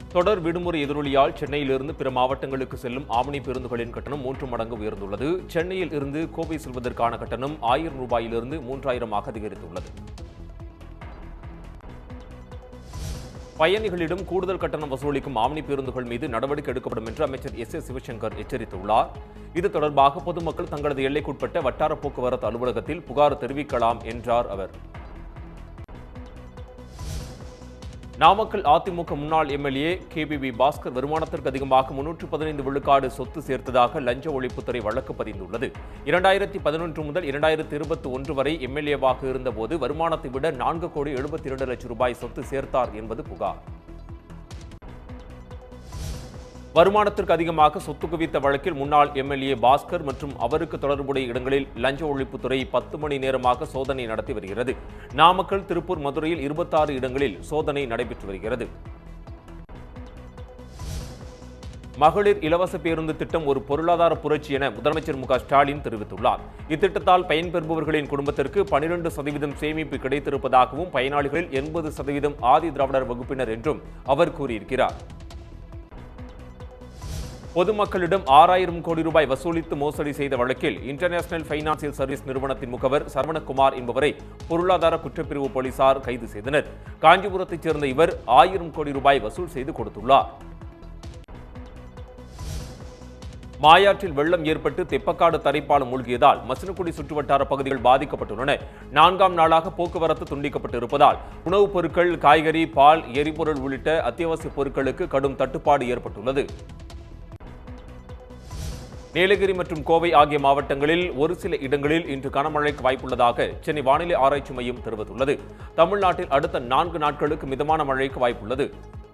தொடர் விடுமுறை எதிரொலியால் சென்னையிலிருந்து பிற மாவட்டங்களுக்கு செல்லும் ஆம்னி பேருந்துகளின் கட்டணம் மூன்று மடங்கு உயர்ந்துள்ளது சென்னையில் இருந்து கோவை செல்வதற்கான கட்டணம் ஆயிரம் ரூபாயிலிருந்து மூன்றாயிரமாக அதிகரித்துள்ளது பயணிகளிடம் கூடுதல் கட்டணம் வசூலிக்கும் ஆம்னி பேருந்துகள் மீது நடவடிக்கை எடுக்கப்படும் என்று அமைச்சர் எஸ் எஸ் சிவசங்கர் எச்சரித்துள்ளார் இது தொடர்பாக பொதுமக்கள் தங்களது எல்லைக்குட்பட்ட வட்டார போக்குவரத்து அலுவலகத்தில் புகார் தெரிவிக்கலாம் என்றார் அவர் நாமக்கல் அதிமுக முன்னாள் எம்எல்ஏ கேபிபி பாஸ்கர் வருமானத்திற்கு அதிகமாக முன்னூற்று பதினைந்து விழுக்காடு சொத்து சேர்த்ததாக லஞ்ச ஒழிப்புத்துறை வழக்கு பதிந்துள்ளது இரண்டாயிரத்தி பதினொன்று முதல் இரண்டாயிரத்தி இருபத்தி ஒன்று வரை எம்எல்ஏவாக இருந்தபோது வருமானத்தை விட நான்கு கோடி எழுபத்தி இரண்டு லட்சம் ரூபாய் சொத்து சேர்த்தார் என்பது புகார் வருமானத்திற்கு அதிகமாக சொத்து குவித்த வழக்கில் முன்னாள் எம்எல்ஏ பாஸ்கர் மற்றும் அவருக்கு தொடர்புடைய இடங்களில் லஞ்ச ஒழிப்புத்துறை பத்து மணி நேரமாக சோதனை நடத்தி வருகிறது நாமக்கல் திருப்பூர் மதுரையில் இருபத்தாறு இடங்களில் சோதனை நடைபெற்று வருகிறது மகளிர் இலவச பேருந்து திட்டம் ஒரு பொருளாதார புரட்சி என முதலமைச்சர் மு க ஸ்டாலின் தெரிவித்துள்ளார் இத்திட்டத்தால் பயன்பெறுபவர்களின் குடும்பத்திற்கு பனிரெண்டு சதவீதம் சேமிப்பு கிடைத்திருப்பதாகவும் பயனாளிகளில் எண்பது சதவீதம் ஆதி திராவிடர் வகுப்பினர் என்றும் அவர் கூறியிருக்கிறார் பொதுமக்களிடம் ஆறாயிரம் கோடி ரூபாய் வசூலித்து மோசடி செய்த வழக்கில் இன்டர்நேஷனல் ஃபைனான்சியல் சர்வீஸ் நிறுவனத்தின் முகவர் சரவணகுமார் என்பவரை பொருளாதார குற்றப்பிரிவு போலீசார் கைது செய்தனர் காஞ்சிபுரத்தைச் சேர்ந்த இவர் ஆயிரம் கோடி ரூபாய் வசூல் செய்து கொடுத்துள்ளார் மாயாற்றில் வெள்ளம் ஏற்பட்டு தெப்பக்காடு தரைப்பாலம் மூழ்கியதால் மசினக்குடி சுற்றுவட்டார பகுதிகள் பாதிக்கப்பட்டுள்ளன நான்காம் நாளாக போக்குவரத்து துண்டிக்கப்பட்டு இருப்பதால் உணவுப் பொருட்கள் காய்கறி பால் எரிபொருள் உள்ளிட்ட அத்தியாவசிய பொருட்களுக்கு கடும் தட்டுப்பாடு ஏற்பட்டுள்ளது நீலகிரி மற்றும் கோவை ஆகிய மாவட்டங்களில் ஒரு சில இடங்களில் இன்று கனமழைக்கு வாய்ப்புள்ளதாக சென்னை வானிலை ஆராய்ச்சி மையம் தெரிவித்துள்ளது தமிழ்நாட்டில் அடுத்த நான்கு நாட்களுக்கு மிதமான மழைக்கு வாய்ப்புள்ளது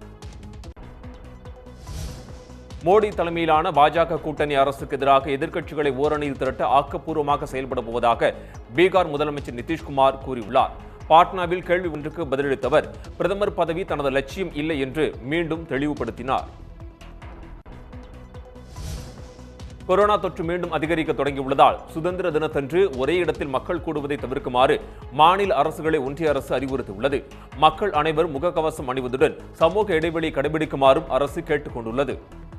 மோடி தலைமையிலான பாஜக கூட்டணி அரசுக்கு எதிராக எதிர்க்கட்சிகளை ஓரணியில் திரட்ட ஆக்கப்பூர்வமாக செயல்பட போவதாக பீகார் முதலமைச்சர் நிதிஷ்குமார் கூறியுள்ளார் பாட்னாவில் கேள்வி ஒன்றுக்கு பதிலளித்த அவர் பிரதமர் பதவி தனது லட்சியம் இல்லை என்று மீண்டும் தெளிவுபடுத்தினார் கொரோனா தொற்று மீண்டும் அதிகரிக்க தொடங்கியுள்ளதால் சுதந்திர தினத்தன்று ஒரே இடத்தில் மக்கள் கூடுவதை தவிர்க்குமாறு மாநில அரசுகளை ஒன்றிய அரசு அறிவுறுத்தியுள்ளது மக்கள் அனைவரும் முகக்கவசம் அணிவதுடன் சமூக இடைவெளி கடைபிடிக்குமாறும் அரசு கேட்டுக் கொண்டுள்ளது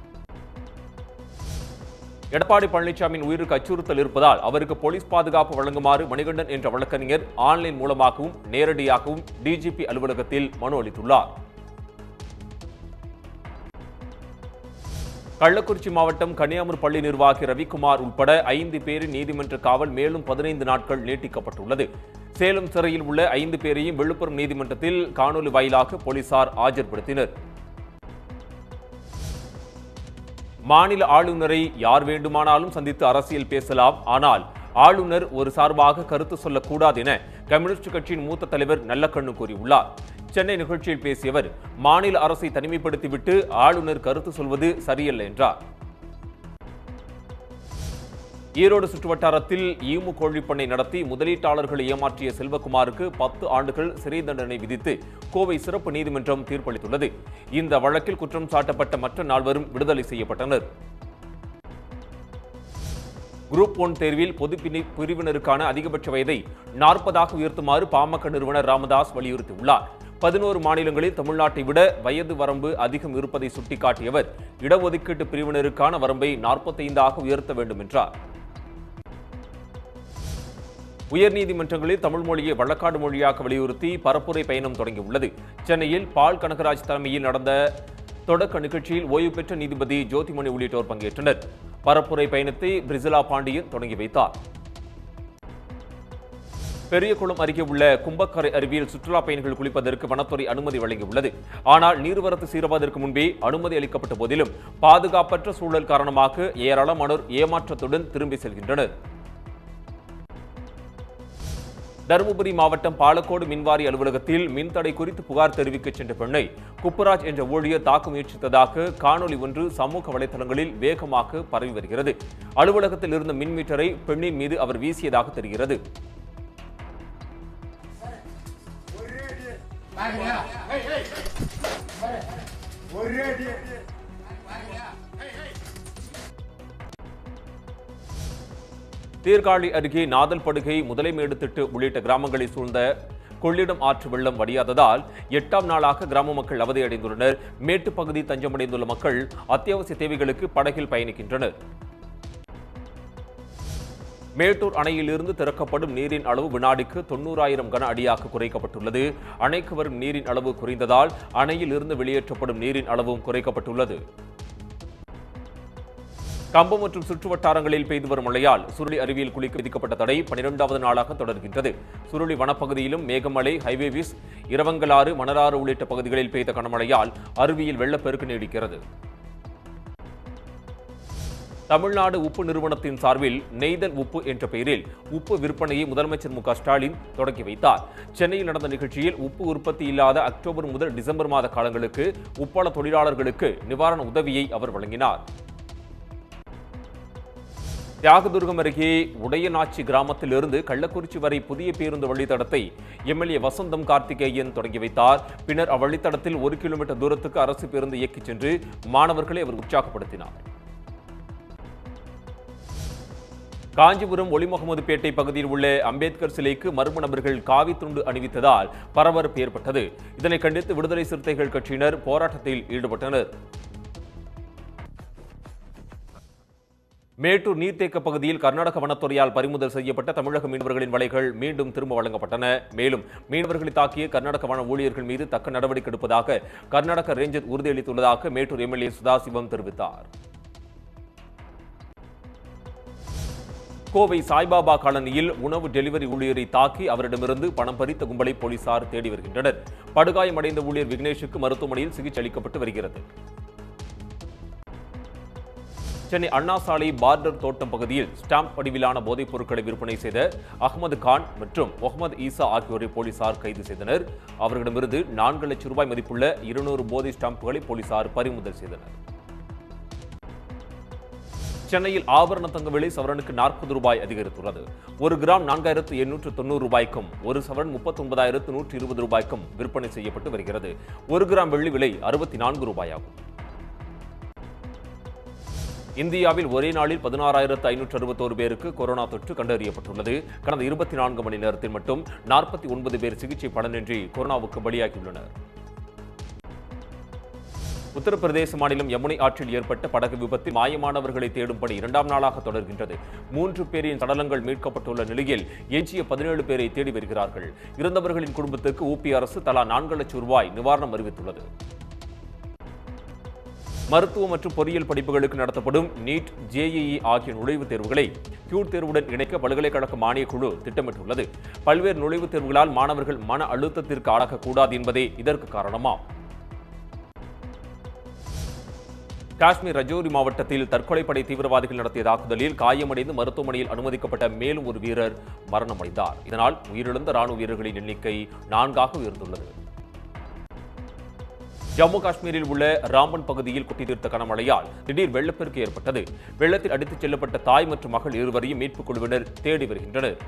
எடப்பாடி பழனிசாமியின் உயிருக்கு அச்சுறுத்தல் இருப்பதால் அவருக்கு போலீஸ் பாதுகாப்பு வழங்குமாறு மணிகண்டன் என்ற வழக்கறிஞர் ஆன்லைன் மூலமாகவும் நேரடியாகவும் டிஜிபி அலுவலகத்தில் மனு அளித்துள்ளார் கள்ளக்குறிச்சி மாவட்டம் கன்னியாகுமரி பள்ளி நிர்வாகி ரவிக்குமார் உட்பட ஐந்து பேரின் நீதிமன்ற காவல் மேலும் பதினைந்து நாட்கள் நீட்டிக்கப்பட்டுள்ளது சேலம் சிறையில் உள்ள ஐந்து பேரையும் விழுப்புரம் நீதிமன்றத்தில் காணொலி வாயிலாக போலீசார் ஆஜர்படுத்தினர் மாநில ஆளுநரை யார் வேண்டுமானாலும் சந்தித்து அரசியல் பேசலாம் ஆனால் ஆளுநர் ஒரு சார்பாக கருத்து சொல்லக்கூடாது என கம்யூனிஸ்ட் கட்சியின் மூத்த தலைவர் நல்லக்கண்ணு கூறியுள்ளார் சென்னை நிகழ்ச்சியில் பேசிய அவர் மாநில அரசை தனிமைப்படுத்திவிட்டு ஆளுநர் கருத்து சொல்வது சரியல்ல என்றார் ஈரோடு சுற்றுவட்டாரத்தில் ஈமு கோழிப்பண்ணை நடத்தி முதலீட்டாளர்களை ஏமாற்றிய செல்வகுமாருக்கு பத்து ஆண்டுகள் சிறை தண்டனை விதித்து கோவை சிறப்பு நீதிமன்றம் தீர்ப்பளித்துள்ளது இந்த வழக்கில் குற்றம் சாட்டப்பட்ட மற்ற நால்வரும் விடுதலை செய்யப்பட்டனர் குரூப் ஒன் தேர்வில் பொது பிரி- பிரிவினருக்கான அதிகபட்ச வயதை நாற்பதாக உயர்த்துமாறு பாமக நிறுவனர் ராமதாஸ் வலியுறுத்தியுள்ளார் பதினோரு மாநிலங்களில் தமிழ்நாட்டை விட வயது வரம்பு அதிகம் இருப்பதை சுட்டிக்காட்டியவர் இடஒதுக்கீட்டு பிரிவினருக்கான வரம்பை நாற்பத்தைந்தாக உயர்த்த வேண்டும் என்றார் உயர்நீதிமன்றங்களில் தமிழ் மொழியை வழக்காடு மொழியாக்க வலியுறுத்தி பரப்புரை பயணம் தொடங்கியுள்ளது சென்னையில் பால் கனகராஜ் தலைமையில் நடந்த தொடக்க நிகழ்ச்சியில் ஓய்வு பெற்ற நீதிபதி ஜோதிமணி உள்ளிட்டோர் பங்கேற்றனர் பரப்புரை பயணத்தை பிரிசிலா பாண்டியன் தொடங்கி வைத்தார் பெரியகுளம் அருகே உள்ள கும்பக்கரை அருவியில் சுற்றுலா பயணிகள் குளிப்பதற்கு வனத்துறை அனுமதி வழங்கியுள்ளது ஆனால் நீர்வரத்து சீரவதற்கு முன்பே அனுமதி அளிக்கப்பட்ட போதிலும் பாதுகாப்பற்ற சூழல் காரணமாக ஏராளமானோர் ஏமாற்றத்துடன் திரும்பி செல்கின்றனர் தருமபுரி மாவட்டம் பாலக்கோடு மின்வாரி அலுவலகத்தில் மின்தடை குறித்து புகார் தெரிவிக்க சென்ற பெண்ணை குப்புராஜ் என்ற ஊழியர் தாக்க முயற்சித்ததாக காணொலி ஒன்று சமூக வலைதளங்களில் வேகமாக பரவி வருகிறது அலுவலகத்தில் இருந்த மின் மீட்டரை பெண்ணின் மீது அவர் வீசியதாக தெரிகிறது சீர்காழி அருகே நாதல் படுகை முதலைமேடு திட்டு உள்ளிட்ட கிராமங்களை சூழ்ந்த கொள்ளிடம் ஆற்று வெள்ளம் வடியாததால் எட்டாம் நாளாக கிராம மக்கள் அவதியடைந்துள்ளனர் மேட்டுப்பகுதி தஞ்சமடைந்துள்ள மக்கள் அத்தியாவசிய தேவைகளுக்கு படகில் பயணிக்கின்றனர் மேட்டூர் அணையிலிருந்து திறக்கப்படும் நீரின் அளவு வினாடிக்கு தொண்ணூறாயிரம் கன அடியாக குறைக்கப்பட்டுள்ளது அணைக்கு வரும் நீரின் அளவு குறைந்ததால் அணையில் இருந்து வெளியேற்றப்படும் நீரின் அளவும் குறைக்கப்பட்டுள்ளது கம்பம் மற்றும் சுற்று வட்டாரங்களில் பெய்து வரும் மழையால் சுருளி அருவியில் குளிக்க விதிக்கப்பட்ட தடை பனிரெண்டாவது நாளாக தொடர்கின்றது சுருளி வனப்பகுதியிலும் மேகமலை ஹைவேவிஸ் இரவங்கலாறு மணலாறு உள்ளிட்ட பகுதிகளில் பெய்த கனமழையால் அருவியில் வெள்ளப்பெருக்கு நீடிக்கிறது தமிழ்நாடு உப்பு நிறுவனத்தின் சார்பில் நெய்தல் உப்பு என்ற பெயரில் உப்பு விற்பனையை முதலமைச்சர் மு க ஸ்டாலின் தொடங்கி வைத்தார் சென்னையில் நடந்த நிகழ்ச்சியில் உப்பு உற்பத்தி இல்லாத அக்டோபர் முதல் டிசம்பர் மாத காலங்களுக்கு உப்பள தொழிலாளர்களுக்கு நிவாரண உதவியை அவர் வழங்கினார் தியாகதுர்கம் அருகே உடையநாச்சி கிராமத்திலிருந்து கள்ளக்குறிச்சி வரை புதிய பேருந்து வழித்தடத்தை எம்எல்ஏ வசந்தம் கார்த்திகேயன் தொடங்கி வைத்தார் பின்னர் அவ்வழித்தடத்தில் ஒரு கிலோமீட்டர் தூரத்துக்கு அரசு பேருந்து இயக்கிச் சென்று மாணவர்களை அவர் உற்சாகப்படுத்தினார் காஞ்சிபுரம் ஒளிமுகமதுப்பேட்டை பகுதியில் உள்ள அம்பேத்கர் சிலைக்கு மர்ம நபர்கள் காவி துண்டு அணிவித்ததால் பரபரப்பு ஏற்பட்டது இதனை கண்டித்து விடுதலை சிறுத்தைகள் கட்சியினர் போராட்டத்தில் ஈடுபட்டனர் மேட்டூர் நீர்த்தேக்க பகுதியில் கர்நாடக வனத்துறையால் பறிமுதல் செய்யப்பட்ட தமிழக மீனவர்களின் வலைகள் மீண்டும் திரும்ப வழங்கப்பட்டன மேலும் மீனவர்களை தாக்கிய கர்நாடக வன ஊழியர்கள் மீது தக்க நடவடிக்கை எடுப்பதாக கர்நாடக ரேஞ்சர் உறுதியளித்துள்ளதாக மேட்டூர் எம்எல்ஏ சுதாசிவம் தெரிவித்தார் கோவை சாய்பாபா காலனியில் உணவு டெலிவரி ஊழியரை தாக்கி அவரிடமிருந்து பணம் பறித்த கும்பலை போலீசார் தேடி வருகின்றனர் படுகாயமடைந்த ஊழியர் விக்னேஷுக்கு மருத்துவமனையில் சிகிச்சை அளிக்கப்பட்டு வருகிறது சென்னை அண்ணா சாலை பார்டர் தோட்டம் பகுதியில் ஸ்டாம்ப் வடிவிலான போதைப் பொருட்களை விற்பனை செய்த அகமது கான் மற்றும் முகமது ஈசா ஆகியோரை போலீசார் கைது செய்தனர் அவர்களிடமிருந்து நான்கு லட்சம் ரூபாய் மதிப்புள்ள இருநூறு போதை ஸ்டாம்புகளை போலீசார் பறிமுதல் செய்தனர் சென்னையில் ஆபரண தங்க விலை சவரனுக்கு நாற்பது ரூபாய் அதிகரித்துள்ளது ஒரு கிராம் நான்காயிரத்து எண்ணூற்று தொண்ணூறு ரூபாய்க்கும் ஒரு சவரன் முப்பத்தி ஒன்பதாயிரத்து நூற்றி இருபது ரூபாய்க்கும் விற்பனை செய்யப்பட்டு வருகிறது ஒரு கிராம் வெள்ளி விலை அறுபத்தி நான்கு ரூபாயாகும் இந்தியாவில் ஒரே நாளில் பதினாறாயிரத்து ஐநூற்று அறுபத்தோரு பேருக்கு கொரோனா தொற்று கண்டறியப்பட்டுள்ளது கடந்த இருபத்தி நான்கு மணி நேரத்தில் மட்டும் நாற்பத்தி ஒன்பது பேர் சிகிச்சை பலனின்றி கொரோனாவுக்கு பலியாகியுள்ளனர் உத்தரப்பிரதேச மாநிலம் யமுனை ஆற்றில் ஏற்பட்ட படகு விபத்தில் மாயமானவர்களை தேடும் பணி இரண்டாம் நாளாக தொடர்கின்றது மூன்று பேரின் சடலங்கள் மீட்கப்பட்டுள்ள நிலையில் எஞ்சிய பதினேழு பேரை தேடி வருகிறார்கள் இறந்தவர்களின் குடும்பத்துக்கு ஊபி அரசு தலா நான்கு லட்சம் ரூபாய் நிவாரணம் அறிவித்துள்ளது மருத்துவ மற்றும் பொறியியல் படிப்புகளுக்கு நடத்தப்படும் நீட் ஜேஇஇ ஆகிய நுழைவுத் தேர்வுகளை கியூட் தேர்வுடன் இணைக்க பல்கலைக்கழக மானியக் குழு திட்டமிட்டுள்ளது பல்வேறு நுழைவுத் தேர்வுகளால் மாணவர்கள் மன அழுத்தத்திற்கு ஆளாகக்கூடாது என்பதே இதற்கு காரணமாகும் காஷ்மீர் ரஜோரி மாவட்டத்தில் தற்கொலைப்படை தீவிரவாதிகள் நடத்திய தாக்குதலில் காயமடைந்து மருத்துவமனையில் அனுமதிக்கப்பட்ட மேலும் ஒரு வீரர் மரணமடைந்தார் இதனால் உயிரிழந்த ராணுவ வீரர்களின் எண்ணிக்கை நான்காக உயர்ந்துள்ளது ஜம்மு காஷ்மீரில் உள்ள ராம்பன் பகுதியில் குட்டி தீர்த்த கனமழையால் திடீர் வெள்ளப்பெருக்கு ஏற்பட்டது வெள்ளத்தில் அடித்துச் செல்லப்பட்ட தாய் மற்றும் மகள் இருவரையும் மீட்புக் குழுவினர் தேடி வருகின்றனர்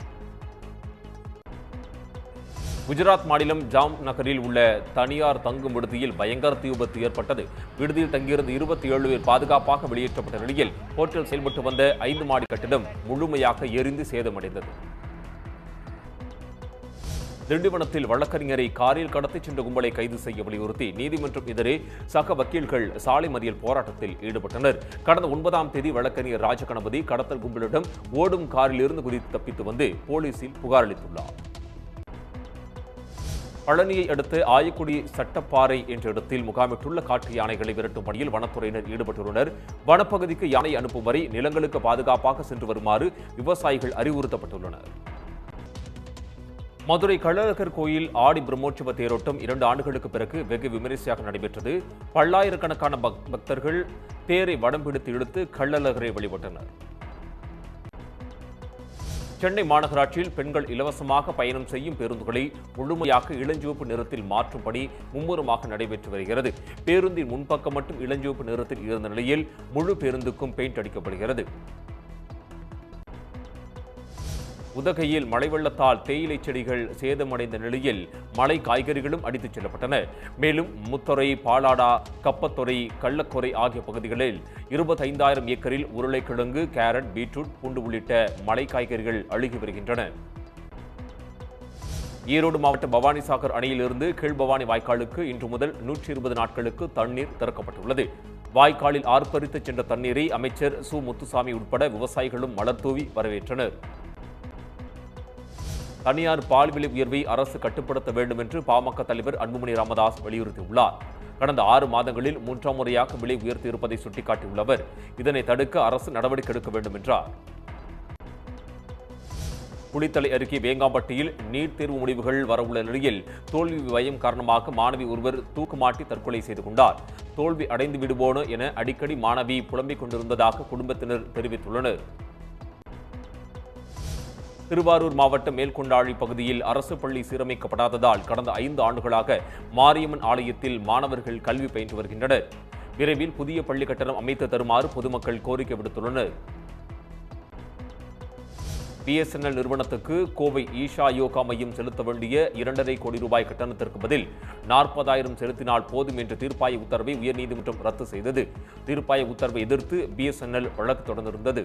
குஜராத் மாநிலம் ஜாம் நகரில் உள்ள தனியார் தங்கும் விடுதியில் பயங்கர தீ விபத்து ஏற்பட்டது விடுதியில் தங்கியிருந்த இருபத்தி ஏழு பேர் பாதுகாப்பாக வெளியேற்றப்பட்ட நிலையில் ஹோட்டல் செயல்பட்டு வந்த ஐந்து மாடி கட்டிடம் முழுமையாக எரிந்து சேதமடைந்தது திண்டிவனத்தில் வழக்கறிஞரை காரில் கடத்திச் சென்ற கும்பலை கைது செய்ய வலியுறுத்தி நீதிமன்றம் எதிரே சக வக்கீல்கள் சாலை மறியல் போராட்டத்தில் ஈடுபட்டனர் கடந்த ஒன்பதாம் தேதி வழக்கறிஞர் ராஜகணபதி கடத்தல் கும்பலிடம் ஓடும் காரில் இருந்து குதித்து தப்பித்து வந்து போலீசில் புகார் அளித்துள்ளார் பழனியை அடுத்து ஆயக்குடி சட்டப்பாறை என்ற இடத்தில் முகாமிட்டுள்ள காட்டு யானைகளை விரட்டும் பணியில் வனத்துறையினர் ஈடுபட்டுள்ளனர் வனப்பகுதிக்கு யானை அனுப்பும் வரை நிலங்களுக்கு பாதுகாப்பாக சென்று வருமாறு விவசாயிகள் அறிவுறுத்தப்பட்டுள்ளனர் மதுரை கள்ளழகர் கோயில் ஆடி பிரம்மோற்சவ தேரோட்டம் இரண்டு ஆண்டுகளுக்கு பிறகு வெகு விமரிசையாக நடைபெற்றது பல்லாயிரக்கணக்கான பக்- பக்தர்கள் தேரை வடம் பிடித்து இழுத்து கள்ளழகரை வழிபட்டனர் சென்னை மாநகராட்சியில் பெண்கள் இலவசமாக பயணம் செய்யும் பேருந்துகளை முழுமையாக இளஞ்சிவப்பு நிறத்தில் மாற்றும் பணி மும்முரமாக நடைபெற்று வருகிறது பேருந்தின் முன்பக்கம் மட்டும் இளஞ்சிவப்பு நிறத்தில் இருந்த நிலையில் முழு பேருந்துக்கும் பெயிண்ட் அடிக்கப்படுகிறது உதகையில் மழை வெள்ளத்தால் தேயிலை செடிகள் சேதமடைந்த நிலையில் மலை காய்கறிகளும் அடித்துச் செல்லப்பட்டன மேலும் முத்தொரை பாலாடா கப்பத்துறை கள்ளக்குறை ஆகிய பகுதிகளில் இருபத்தைந்தாயிரம் ஏக்கரில் உருளைக்கிழங்கு கேரட் பீட்ரூட் பூண்டு உள்ளிட்ட மலை காய்கறிகள் அழுகி வருகின்றன ஈரோடு மாவட்ட பவானிசாகர் அணையிலிருந்து கீழ்பவானி வாய்க்காலுக்கு இன்று முதல் நூற்றி இருபது நாட்களுக்கு தண்ணீர் திறக்கப்பட்டுள்ளது வாய்க்காலில் ஆர்ப்பரித்து சென்ற தண்ணீரை அமைச்சர் சு முத்துசாமி உட்பட விவசாயிகளும் மலர்தூவி வரவேற்றனர் தனியார் பால் விலை உயர்வை அரசு கட்டுப்படுத்த வேண்டும் என்று பாமக தலைவர் அன்புமணி ராமதாஸ் வலியுறுத்தியுள்ளார் கடந்த ஆறு மாதங்களில் மூன்றாம் முறையாக விலை உயர்த்தி இருப்பதை சுட்டிக்காட்டியுள்ள அவர் இதனை தடுக்க அரசு நடவடிக்கை எடுக்க வேண்டும் என்றார் குளித்தலை அருகே வேங்காம்பட்டியில் நீட் தேர்வு முடிவுகள் வரவுள்ள நிலையில் தோல்வி பயம் காரணமாக மாணவி ஒருவர் தூக்குமாட்டி தற்கொலை செய்து கொண்டார் தோல்வி அடைந்து விடுவோனோ என அடிக்கடி மாணவி புலம்பிக் கொண்டிருந்ததாக குடும்பத்தினர் தெரிவித்துள்ளனர் திருவாரூர் மாவட்டம் மேல்கொண்டாழி பகுதியில் அரசு பள்ளி சீரமைக்கப்படாததால் கடந்த ஐந்து ஆண்டுகளாக மாரியம்மன் ஆலயத்தில் மாணவர்கள் கல்வி பயின்று வருகின்றனர் விரைவில் புதிய பள்ளி கட்டணம் அமைத்து தருமாறு பொதுமக்கள் கோரிக்கை விடுத்துள்ளனர் பிஎஸ்என்எல் நிறுவனத்துக்கு கோவை ஈஷா யோகா மையம் செலுத்த வேண்டிய இரண்டரை கோடி ரூபாய் கட்டணத்திற்கு பதில் நாற்பதாயிரம் செலுத்தினால் போதும் என்ற தீர்ப்பாய உத்தரவை உயர்நீதிமன்றம் ரத்து செய்தது தீர்ப்பாய உத்தரவை எதிர்த்து பிஎஸ்என்எல் வழக்கு தொடர்ந்திருந்தது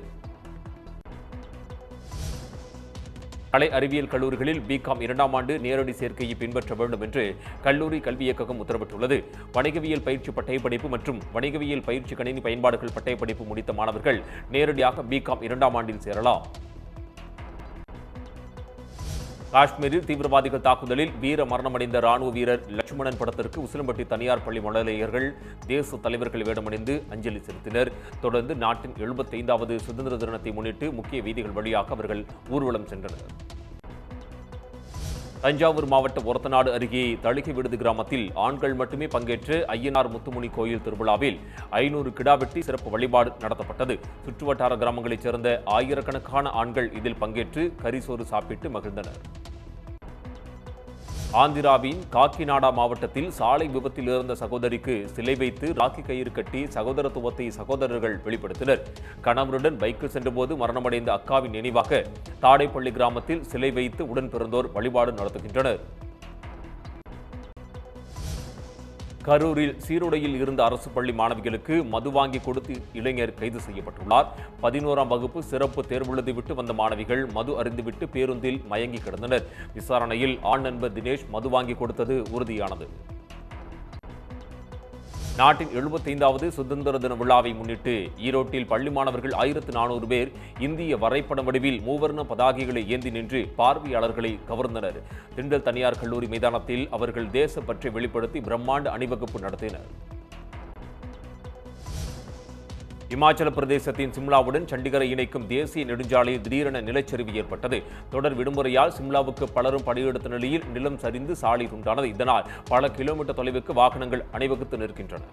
கலை அறிவியல் கல்லூரிகளில் பிகாம் இரண்டாம் ஆண்டு நேரடி சேர்க்கையை பின்பற்ற வேண்டும் என்று கல்லூரி கல்வி இயக்ககம் உத்தரவிட்டுள்ளது வணிகவியல் பயிற்சி பட்டயப்படிப்பு மற்றும் வணிகவியல் பயிற்சி கணினி பயன்பாடுகள் பட்டயப்படிப்பு முடித்த மாணவர்கள் நேரடியாக பிகாம் இரண்டாம் ஆண்டில் சேரலாம் காஷ்மீரில் தீவிரவாதிகள் தாக்குதலில் வீர மரணமடைந்த ராணுவ வீரர் லட்சுமணன் படத்திற்கு உசிலம்பட்டி தனியார் பள்ளி மழலையர்கள் தேச தலைவர்கள் வேடமணிந்து அஞ்சலி செலுத்தினர் தொடர்ந்து நாட்டின் எழுபத்தைந்தாவது சுதந்திர தினத்தை முன்னிட்டு முக்கிய வீதிகள் வழியாக அவர்கள் ஊர்வலம் சென்றனர் தஞ்சாவூர் மாவட்டம் ஒரத்தநாடு அருகே தளிகை விடுதி கிராமத்தில் ஆண்கள் மட்டுமே பங்கேற்று ஐயனார் முத்துமுனி கோயில் திருவிழாவில் ஐநூறு கிடாவெட்டி சிறப்பு வழிபாடு நடத்தப்பட்டது சுற்றுவட்டார கிராமங்களைச் சேர்ந்த ஆயிரக்கணக்கான ஆண்கள் இதில் பங்கேற்று கரிசோறு சாப்பிட்டு மகிழ்ந்தனர் ஆந்திராவின் காக்கிநாடா மாவட்டத்தில் சாலை விபத்தில் இறந்த சகோதரிக்கு சிலை வைத்து ராக்கி கயிறு கட்டி சகோதரத்துவத்தை சகோதரர்கள் வெளிப்படுத்தினர் கணவருடன் பைக்கில் சென்றபோது மரணமடைந்த அக்காவின் நினைவாக தாடைப்பள்ளி கிராமத்தில் சிலை வைத்து உடன் பிறந்தோர் வழிபாடு நடத்துகின்றனர் கரூரில் சீருடையில் இருந்த அரசு பள்ளி மாணவிகளுக்கு மது வாங்கி கொடுத்து இளைஞர் கைது செய்யப்பட்டுள்ளார் பதினோராம் வகுப்பு சிறப்பு தேர்வெழுதி விட்டு வந்த மாணவிகள் மது அருந்திவிட்டு பேருந்தில் மயங்கி கிடந்தனர் விசாரணையில் ஆண் நண்பர் தினேஷ் மது வாங்கி கொடுத்தது உறுதியானது நாட்டின் எழுபத்தைந்தாவது சுதந்திர தின விழாவை முன்னிட்டு ஈரோட்டில் பள்ளி மாணவர்கள் ஆயிரத்து நானூறு பேர் இந்திய வரைபடம் வடிவில் மூவர்ண பதாகைகளை ஏந்தி நின்று பார்வையாளர்களை கவர்ந்தனர் திண்டல் தனியார் கல்லூரி மைதானத்தில் அவர்கள் தேசப்பற்றை வெளிப்படுத்தி பிரம்மாண்ட அணிவகுப்பு நடத்தினர் இமாச்சல பிரதேசத்தின் சிம்லாவுடன் சண்டிகரை இணைக்கும் தேசிய நெடுஞ்சாலையில் திடீரென நிலச்சரிவு ஏற்பட்டது தொடர் விடுமுறையால் சிம்லாவுக்கு பலரும் படையெடுத்த நிலையில் நிலம் சரிந்து சாலை துண்டானது இதனால் பல கிலோமீட்டர் தொலைவுக்கு வாகனங்கள் அணிவகுத்து நிற்கின்றன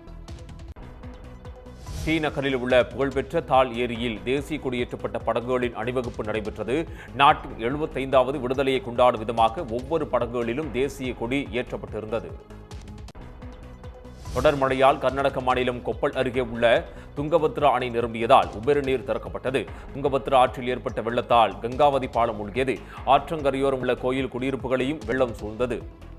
ஸ்ரீநகரில் உள்ள புகழ்பெற்ற தால் ஏரியில் தேசிய கொடியேற்றப்பட்ட படகுகளின் அணிவகுப்பு நடைபெற்றது நாட்டின் எழுபத்தைந்தாவது விடுதலையை கொண்டாடும் விதமாக ஒவ்வொரு படகுகளிலும் தேசிய கொடி ஏற்றப்பட்டிருந்தது தொடர் மழையால் கர்நாடக மாநிலம் கொப்பல் அருகே உள்ள துங்கபத்ரா அணை நிரம்பியதால் உபரி நீர் திறக்கப்பட்டது துங்கபத்ரா ஆற்றில் ஏற்பட்ட வெள்ளத்தால் கங்காவதி பாலம் மூழ்கியது ஆற்றங்கரையோரம் உள்ள கோயில் குடியிருப்புகளையும் வெள்ளம் சூழ்ந்தது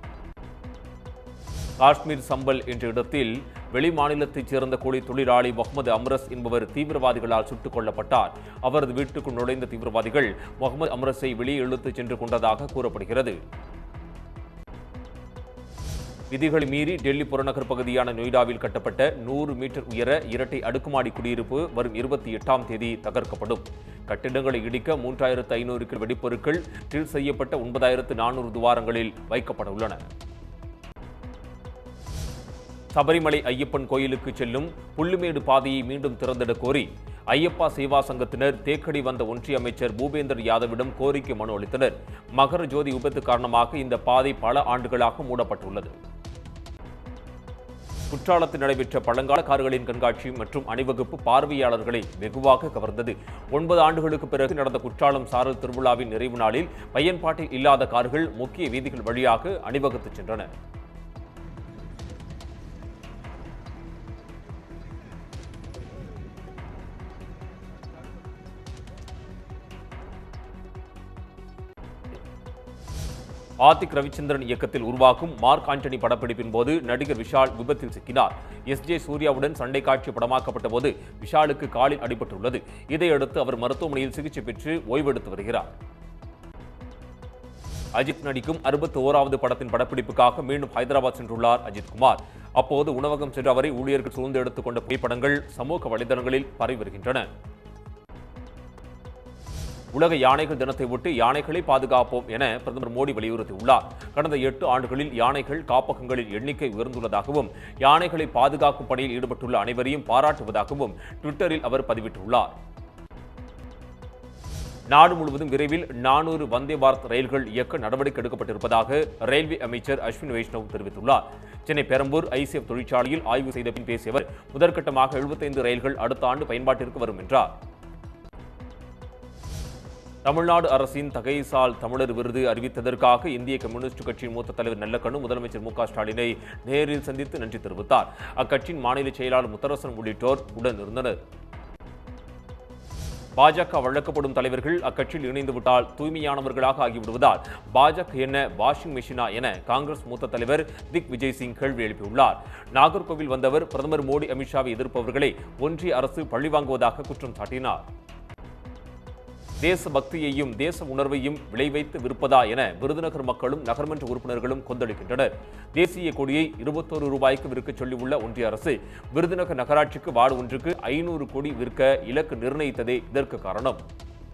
காஷ்மீர் சம்பல் என்ற இடத்தில் வெளி மாநிலத்தைச் சேர்ந்த கூலி தொழிலாளி முகமது அம்ரஸ் என்பவர் தீவிரவாதிகளால் சுட்டுக் கொல்லப்பட்டார் அவரது வீட்டுக்குள் நுழைந்த தீவிரவாதிகள் முகமது அம்ரஸை வெளியே இழுத்துச் சென்று கொண்டதாக கூறப்படுகிறது விதிகளை மீறி டெல்லி புறநகர் பகுதியான நொய்டாவில் கட்டப்பட்ட நூறு மீட்டர் உயர இரட்டை அடுக்குமாடி குடியிருப்பு வரும் இருபத்தி எட்டாம் தேதி தகர்க்கப்படும் கட்டிடங்களை இடிக்க மூன்றாயிரத்து ஐநூறு கிலோ வெடிப்பொருட்கள் ட்ரில் செய்யப்பட்ட ஒன்பதாயிரத்து நானூறு துவாரங்களில் வைக்கப்பட உள்ளன சபரிமலை ஐயப்பன் கோயிலுக்கு செல்லும் புல்லுமேடு பாதையை மீண்டும் திறந்திட கோரி ஐயப்பா சேவா சங்கத்தினர் தேக்கடி வந்த ஒன்றிய அமைச்சர் பூபேந்தர் யாதவிடம் கோரிக்கை மனு அளித்தனர் மகர ஜோதி விபத்து காரணமாக இந்த பாதை பல ஆண்டுகளாக மூடப்பட்டுள்ளது குற்றாலத்தில் நடைபெற்ற பழங்கால கார்களின் கண்காட்சி மற்றும் அணிவகுப்பு பார்வையாளர்களை வெகுவாக கவர்ந்தது ஒன்பது ஆண்டுகளுக்கு பிறகு நடந்த குற்றாலம் சாரல் திருவிழாவின் நிறைவு நாளில் பயன்பாட்டில் இல்லாத கார்கள் முக்கிய வீதிகள் வழியாக அணிவகுத்துச் சென்றன ஆதிக் ரவிச்சந்திரன் இயக்கத்தில் உருவாக்கும் மார்க் ஆண்டனி படப்பிடிப்பின் போது நடிகர் விஷால் விபத்தில் சிக்கினார் எஸ் ஜே சூர்யாவுடன் சண்டை காட்சி படமாக்கப்பட்ட போது விஷாலுக்கு காலில் அடிபட்டுள்ளது இதையடுத்து அவர் மருத்துவமனையில் சிகிச்சை பெற்று ஓய்வெடுத்து வருகிறார் அஜித் நடிக்கும் அறுபத்தி ஓராவது படத்தின் படப்பிடிப்புக்காக மீண்டும் ஹைதராபாத் சென்றுள்ளார் அஜித் குமார் அப்போது உணவகம் சென்ற அவரை ஊழியர்கள் சூழ்ந்து எடுத்துக்கொண்ட புகைப்படங்கள் சமூக வலைதளங்களில் பரவி வருகின்றன உலக யானைகள் தினத்தை ஒட்டி யானைகளை பாதுகாப்போம் என பிரதமர் மோடி வலியுறுத்தியுள்ளார் கடந்த எட்டு ஆண்டுகளில் யானைகள் காப்பகங்களில் எண்ணிக்கை உயர்ந்துள்ளதாகவும் யானைகளை பாதுகாக்கும் பணியில் ஈடுபட்டுள்ள அனைவரையும் பாராட்டுவதாகவும் ட்விட்டரில் அவர் பதிவிட்டுள்ளார் நாடு முழுவதும் விரைவில் நானூறு வந்தே பாரத் ரயில்கள் இயக்க நடவடிக்கை எடுக்கப்பட்டிருப்பதாக ரயில்வே அமைச்சர் அஸ்வின் வைஷ்ணவ் தெரிவித்துள்ளார் சென்னை பெரம்பூர் ஐசிஎஃப் தொழிற்சாலையில் ஆய்வு செய்த பின் பேசிய அவர் முதற்கட்டமாக 75 ரயில்கள் அடுத்த ஆண்டு பயன்பாட்டிற்கு வரும் என்றார் தமிழ்நாடு அரசின் தகைசால் தமிழர் விருது அறிவித்ததற்காக இந்திய கம்யூனிஸ்ட் கட்சியின் மூத்த தலைவர் நல்லக்கண்ணு முதலமைச்சர் மு க ஸ்டாலினை நேரில் சந்தித்து நன்றி தெரிவித்தார் அக்கட்சியின் மாநில செயலாளர் முத்தரசன் உள்ளிட்டோர் உடன் இருந்தனர் பாஜக வழக்கப்படும் தலைவர்கள் அக்கட்சியில் இணைந்து விட்டால் தூய்மையானவர்களாக ஆகிவிடுவதால் பாஜக என்ன வாஷிங் மெஷினா என காங்கிரஸ் மூத்த தலைவர் திக் விஜய் சிங் கேள்வி எழுப்பியுள்ளார் நாகர்கோவில் வந்தவர் பிரதமர் மோடி அமித்ஷாவை எதிர்ப்பவர்களை ஒன்றிய அரசு பழிவாங்குவதாக குற்றம் சாட்டினார் தேச பக்தியையும் தேச உணர்வையும் விளைவைத்து விற்பதா என விருதுநகர் மக்களும் நகர்மன்ற உறுப்பினர்களும் கொந்தளிக்கின்றனர் தேசிய கொடியை இருபத்தோரு ரூபாய்க்கு விற்கச் சொல்லியுள்ள ஒன்றிய அரசு விருதுநகர் நகராட்சிக்கு வார்டு ஒன்றுக்கு ஐநூறு கோடி விற்க இலக்கு நிர்ணயித்ததே இதற்கு காரணம்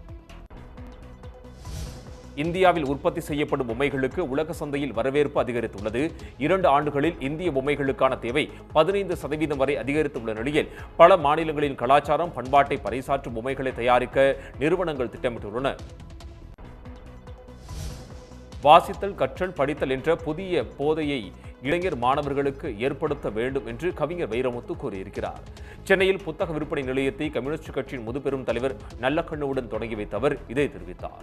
இந்தியாவில் உற்பத்தி செய்யப்படும் பொம்மைகளுக்கு உலக சந்தையில் வரவேற்பு அதிகரித்துள்ளது இரண்டு ஆண்டுகளில் இந்திய பொம்மைகளுக்கான தேவை பதினைந்து சதவீதம் வரை அதிகரித்துள்ள நிலையில் பல மாநிலங்களின் கலாச்சாரம் பண்பாட்டை பறைசாற்றும் பொம்மைகளை தயாரிக்க நிறுவனங்கள் திட்டமிட்டுள்ளன வாசித்தல் கற்றல் படித்தல் என்ற புதிய போதையை இளைஞர் மாணவர்களுக்கு ஏற்படுத்த வேண்டும் என்று கவிஞர் வைரமுத்து கூறியிருக்கிறார் சென்னையில் புத்தக விற்பனை நிலையத்தை கம்யூனிஸ்ட் கட்சியின் முதுபெரும் தலைவர் நல்லக்கண்ணுவுடன் தொடங்கி வைத்த அவர் இதை தெரிவித்தார்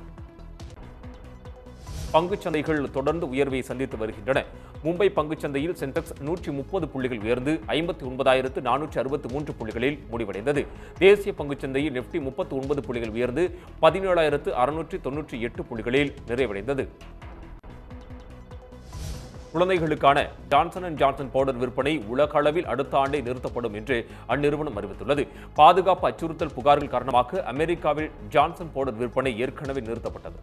பங்குச் சந்தைகள் தொடர்ந்து உயர்வை சந்தித்து வருகின்றன மும்பை பங்குச் சந்தையில் சென்செக்ஸ் நூற்றி முப்பது புள்ளிகள் உயர்ந்து ஐம்பத்தி ஒன்பதாயிரத்து நானூற்றி அறுபத்தி மூன்று புள்ளிகளில் முடிவடைந்தது தேசிய பங்குச் சந்தையில் நிப்டி முப்பத்தி ஒன்பது புள்ளிகள் உயர்ந்து பதினேழாயிரத்து அறுநூற்றி தொன்னூற்றி எட்டு புள்ளிகளில் நிறைவடைந்தது குழந்தைகளுக்கான ஜான்சன் அண்ட் ஜான்சன் பவுடர் விற்பனை உலக அளவில் அடுத்த ஆண்டே நிறுத்தப்படும் என்று அந்நிறுவனம் அறிவித்துள்ளது பாதுகாப்பு அச்சுறுத்தல் புகார்கள் காரணமாக அமெரிக்காவில் ஜான்சன் பவுடர் விற்பனை ஏற்கனவே நிறுத்தப்பட்டது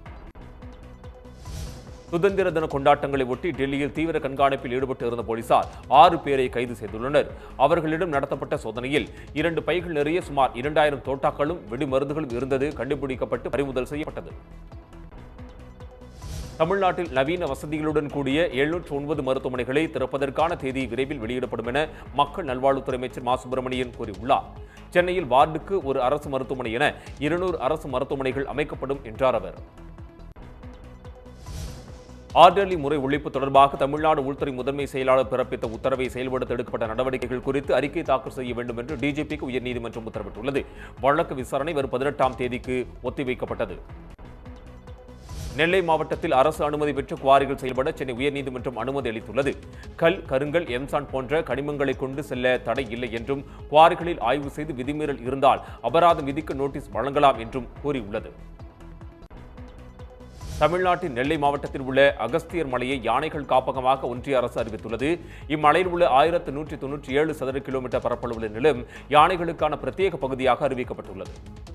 சுதந்திர தின கொண்டாட்டங்களை ஒட்டி டெல்லியில் தீவிர கண்காணிப்பில் ஈடுபட்டு இருந்த போலீசார் ஆறு பேரை கைது செய்துள்ளனர் அவர்களிடம் நடத்தப்பட்ட சோதனையில் இரண்டு பைகள் நிறைய சுமார் இரண்டாயிரம் தோட்டாக்களும் வெடிமருந்துகளும் இருந்தது கண்டுபிடிக்கப்பட்டு பறிமுதல் செய்யப்பட்டது தமிழ்நாட்டில் நவீன வசதிகளுடன் கூடிய எழுநூற்று ஒன்பது மருத்துவமனைகளை திறப்பதற்கான தேதி விரைவில் வெளியிடப்படும் என மக்கள் நல்வாழ்வுத்துறை அமைச்சர் மா சுப்பிரமணியன் கூறியுள்ளார் சென்னையில் வார்டுக்கு ஒரு அரசு மருத்துவமனை என இருநூறு அரசு மருத்துவமனைகள் அமைக்கப்படும் என்றார் அவர் ஆர்டர்லி முறை ஒழிப்பு தொடர்பாக தமிழ்நாடு உள்துறை முதன்மை செயலாளர் பிறப்பித்த உத்தரவை செயல்படுத்த எடுக்கப்பட்ட நடவடிக்கைகள் குறித்து அறிக்கை தாக்கல் செய்ய வேண்டும் என்று டிஜிபிக்கு உயர்நீதிமன்றம் உத்தரவிட்டுள்ளது வழக்கு விசாரணை வரும் பதினெட்டாம் தேதிக்கு ஒத்திவைக்கப்பட்டது நெல்லை மாவட்டத்தில் அரசு அனுமதி பெற்ற குவாரிகள் செயல்பட சென்னை உயர்நீதிமன்றம் அனுமதி அளித்துள்ளது கல் கருங்கல் எம்சான் போன்ற கனிமங்களை கொண்டு செல்ல தடை இல்லை என்றும் குவாரிகளில் ஆய்வு செய்து விதிமீறல் இருந்தால் அபராதம் விதிக்க நோட்டீஸ் வழங்கலாம் என்றும் கூறியுள்ளது தமிழ்நாட்டின் நெல்லை மாவட்டத்தில் உள்ள அகஸ்தியர் மலையை யானைகள் காப்பகமாக ஒன்றிய அரசு அறிவித்துள்ளது இம்மலையில் உள்ள ஆயிரத்து நூற்றி தொன்னூற்றி ஏழு சதுர கிலோமீட்டர் பரப்பளவுள்ள நிலம் யானைகளுக்கான பிரத்யேக பகுதியாக அறிவிக்கப்பட்டுள்ளது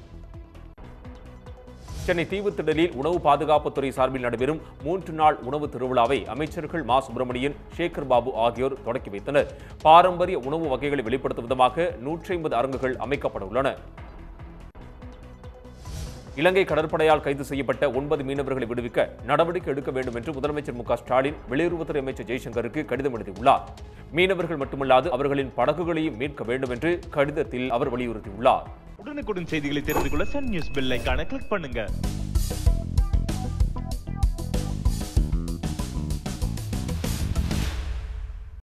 சென்னை தீவுத்திடலில் உணவு பாதுகாப்புத்துறை சார்பில் நடைபெறும் மூன்று நாள் உணவு திருவிழாவை அமைச்சர்கள் மா சுப்பிரமணியன் சேகர் பாபு ஆகியோர் தொடக்கி வைத்தனர் பாரம்பரிய உணவு வகைகளை வெளிப்படுத்தும் விதமாக நூற்றி ஐம்பது அரங்குகள் அமைக்கப்பட உள்ளன இலங்கை கடற்படையால் கைது செய்யப்பட்ட ஒன்பது மீனவர்களை விடுவிக்க நடவடிக்கை எடுக்க வேண்டும் என்று முதலமைச்சர் மு க ஸ்டாலின் வெளியுறவுத்துறை அமைச்சர் ஜெய்சங்கருக்கு கடிதம் எழுதியுள்ளார் மீனவர்கள் மட்டுமல்லாது அவர்களின் படகுகளையும் மீட்க வேண்டும் என்று கடிதத்தில் அவர் வலியுறுத்தியுள்ளார் உடனுக்குடன் செய்திகளை தெரிந்து கொள்ள சன் நியூஸ் பெல் ஐகானை கிளிக் பண்ணுங்க